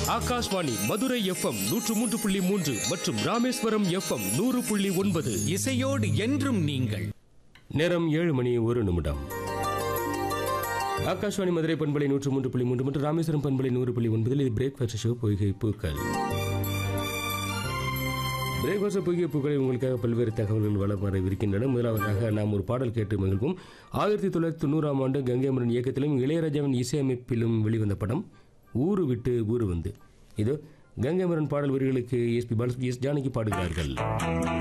Akashvani Madurai FM நூற்று மூன்று புள்ளி மூன்று மற்றும் ராமேஸ்வரம் எஃப்எம் நூறு புள்ளி ஒன்பது இசையோடு என்றும் நீங்கள் நேரம் ஏழு மணி ஒரு நிமிடம் ஆகாஷ்வாணி மதுரை பண்பலை நூற்று மூன்று புள்ளி மூன்று மற்றும் ராமேஸ்வரம் பண்பலை நூறு புள்ளி ஒன்பதில் இது பிரேக்ஃபாஸ்ட் ஷோ பொய்கை பூக்கள் பிரேக்ஃபாஸ்ட் பொய்கை பூக்களில் உங்களுக்காக பல்வேறு தகவல்கள் வளம் வரவிருக்கின்றன முதலாவதாக நாம் ஒரு பாடல் கேட்டு மகிழ்வோம் ஆயிரத்தி தொள்ளாயிரத்தி தொண்ணூறாம் ஆண்டு கங்கைமரன் இயக்கத்திலும் இளையராஜாவின் இசையமைப்பிலும் வெளிவந்த படம் ஊரு விட்டு ஊரு வந்து இதோ கங்கைமரன் பாடல் வரிகளுக்கு எஸ்பி பாலசுப்ரமணியம் எஸ் ஜானகி பாடுகிறார்கள்